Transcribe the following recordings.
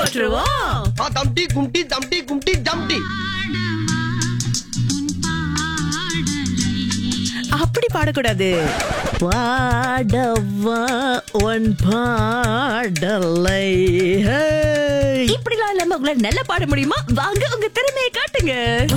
போட்டுருவோம் ஆ தம்டி கும்டி தம்டி கும்டி ஜம்டி அப்படி பாடக்கூடாது பாடவா உன் பாடலை ஹே. இப்படிலாம் இல்லாம உங்களால நல்லா பாட முடியுமா வாங்க உங்க திறமையை காட்டுங்க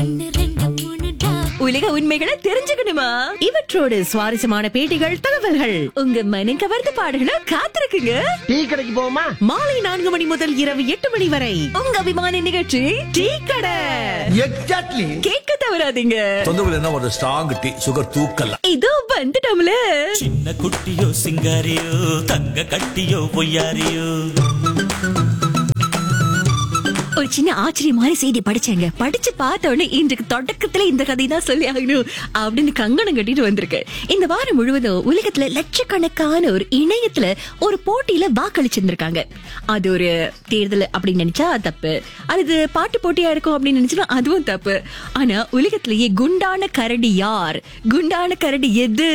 உலக உண்மைகளை தெரிஞ்சுக்கணுமா இவற்றோடு சுவாரஸ்யமான பேட்டிகள் தகவல்கள் உங்க மனம் கவர்ந்த பாடல்களை காத்திருக்குங்க டீ கடைக்கு போவோமா மாலை நான்கு மணி முதல் இரவு எட்டு மணி வரை உங்க அபிமான நிகழ்ச்சி டீ கடை எக்ஸாக்ட்லி கேட்க தவறாதீங்க தொந்தரவு என்ன ஒரு ஸ்ட்ராங் டீ சுகர் தூக்கல இதோ வந்துட்டோம்ல சின்ன குட்டியோ சிங்காரியோ தங்க கட்டியோ பொய்யாரியோ ஒரு சின்ன ஆச்சரியமான செய்தி படிச்சேங்க படிச்சு பார்த்த உடனே இன்றைக்கு தொடக்கத்துல இந்த கதை தான் சொல்லி ஆகணும் அப்படின்னு கங்கணம் கட்டிட்டு வந்திருக்கேன் இந்த வாரம் முழுவதும் உலகத்துல லட்சக்கணக்கான ஒரு இணையத்துல ஒரு போட்டியில வாக்களிச்சிருந்திருக்காங்க அது ஒரு தேர்தல் அப்படின்னு நினைச்சா அது தப்பு அல்லது பாட்டு போட்டியா இருக்கும் அப்படின்னு நினைச்சா அதுவும் தப்பு ஆனா உலகத்திலேயே குண்டான கரடி யார் குண்டான கரடி எது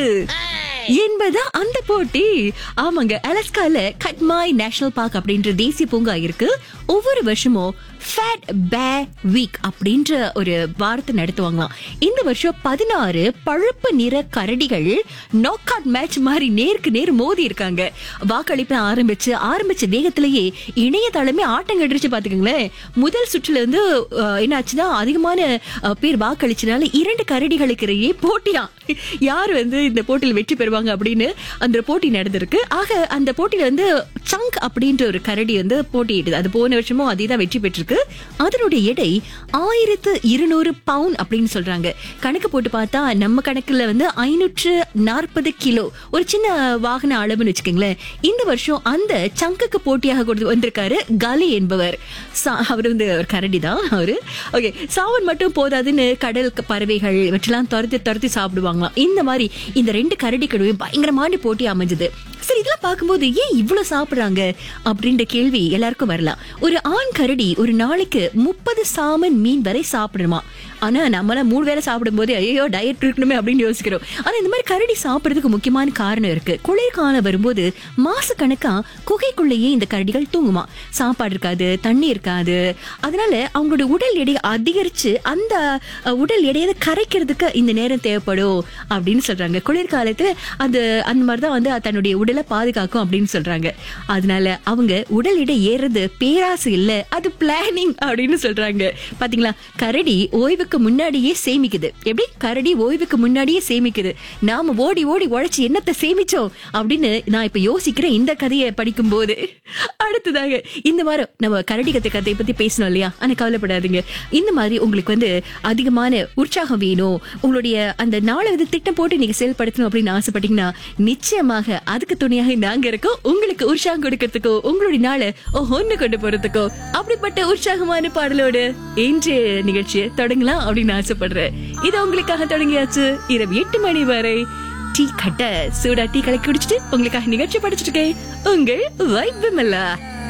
என்பது அந்த போட்டி ஆமாங்க அலஸ்கால கட்மாய் நேஷனல் பார்க் அப்படின்ற தேசிய பூங்கா இருக்கு ஒவ்வொரு வருஷமும் ஃபேட் பே வீக் அப்படின்ற ஒரு வாரத்தை நடத்துவாங்களாம் இந்த வருஷம் பதினாறு பழுப்பு நிற கரடிகள் நாக் அவுட் மேட்ச் மாதிரி நேருக்கு நேர் மோதி இருக்காங்க வாக்களிப்பு ஆரம்பிச்சு ஆரம்பிச்ச வேகத்திலேயே இணையதளமே ஆட்டம் கட்டுருச்சு பாத்துக்கோங்களேன் முதல் சுற்றுல இருந்து அஹ், என்னாச்சுன்னா அதிகமான அஹ், பேர் வாக்களிச்சனால இரண்டு கரடிகளுக்கு இடையே போட்டியா யார் வந்து இந்த போட்டியில் வெற்றி பெறுவாங்க அப்படின்னு அந்த போட்டி நடந்திருக்கு ஆக அந்த போட்டியில வந்து சங்க் அப்படின்ற ஒரு கரடி வந்து போட்டியிடுது அது போன வருஷமும் அதே தான் வெற்றி பெற்றிருக்கு அதனுடைய எடை ஆயிரத்து இருநூறு பவுன் அப்படின்னு சொல்றாங்க கணக்கு போட்டு பார்த்தா நம்ம கணக்குல வந்து ஐநூற்று நாற்பது கிலோ ஒரு சின்ன வாகன அளவுன்னு வச்சுக்கோங்களேன் இந்த வருஷம் அந்த சங்குக்கு போட்டியாக கொடுத்து வந்திருக்காரு கலி என்பவர் சா- அவர் வந்து ஒரு கரடி தான் அவரு ஓகே சாவன் மட்டும் போதாதுன்னு கடல் க- பறவைகள் இவற்றெல்லாம் துரத்தி துரத்தி சாப்பிடுவாங்களாம் இந்த மாதிரி இந்த ரெண்டு கரடி கடுவே பயங்கரமான போட்டி அமைஞ்சது சரி இதெல்லாம் பார்க்கும்போது ஏன் இவ்வளவு சாப்பிடுறாங்க அப்படின்ற கேள்வி எல்லாருக்கும் வரலாம் ஒரு ஆண் கரடி ஒரு நாளைக்கு முப்பது சாமன் மீன் வரை சாப்பிடுமா ஆனா நம்மளாம் மூணு வேளை சாப்பிடும்போது ஐயோ டயட் இருக்கணுமே அப்படின்னு யோசிக்கிறோம் ஆனா இந்த மாதிரி கரடி சாப்பிடுறதுக்கு முக்கியமான காரணம் இருக்கு குளிர்காலம் வரும்போது மாச கணக்கா குகைக்குள்ளேயே இந்த கரடிகள் தூங்குமா சாப்பாடு இருக்காது தண்ணி இருக்காது அதனால அவங்களோட உடல் எடை அதிகரிச்சு அந்த அஹ், உடல் எடையை கரைக்கிறதுக்கு இந்த நேரம் தேவைப்படும் அப்படின்னு சொல்றாங்க குளிர்காலத்துல அது அந்த மாதிரிதான் வந்து அது தன்னுடைய உடலை பாதுகாக்கும் அப்படின்னு சொல்றாங்க அதனால அவங்க உடல் எடை ஏறுறது பேராசை இல்ல அது பிளானிங் அப்படின்னு சொல்றாங்க பாத்தீங்களா கரடி ஓய்வுக்கு முன்னாடியே சேமிக்குது எப்படி கரடி ஓய்வுக்கு முன்னாடியே சேமிக்குது நாம ஓடி ஓடி உழைச்சு என்னத்தை சேமிச்சோம் அப்படின்னு நான் இப்ப யோசிக்கிறேன் இந்த கதையை படிக்கும் போது அடுத்ததாக இந்த வாரம் நம்ம கரடி கத்தை கதையை பத்தி பேசணும் இல்லையா ஆனா கவலைப்படாதீங்க இந்த மாதிரி உங்களுக்கு வந்து அதிகமான உற்சாகம் வேணும் உங்களுடைய அந்த நாளை வந்து திட்டம் போட்டு நீங்க செயல்படுத்தணும் அப்படின்னு ஆசைப்பட்டீங்கன்னா நிச்சயமாக அதுக்கு துணையாக நாங்க இருக்கோம் உங்களுக்கு உற்சாகம் கொடுக்கறதுக்கோ உங்களுடைய நாளை ஒன்னு கொண்டு போறதுக்கோ அப்படிப்பட்ட உற்சாகமான பாடலோடு இன்றைய நிகழ்ச்சியை தொடங்கலாம் அப்படின்னு ஆசைப்படுறேன் இது உங்களுக்காக தொடங்கியாச்சு இரவு எட்டு மணி வரை டீ கட்ட சூடா டீ கலக்கி குடிச்சிட்டு உங்களுக்காக நிகழ்ச்சி படிச்சிட்டு இருக்கேன் உங்கள் வைப் விமலா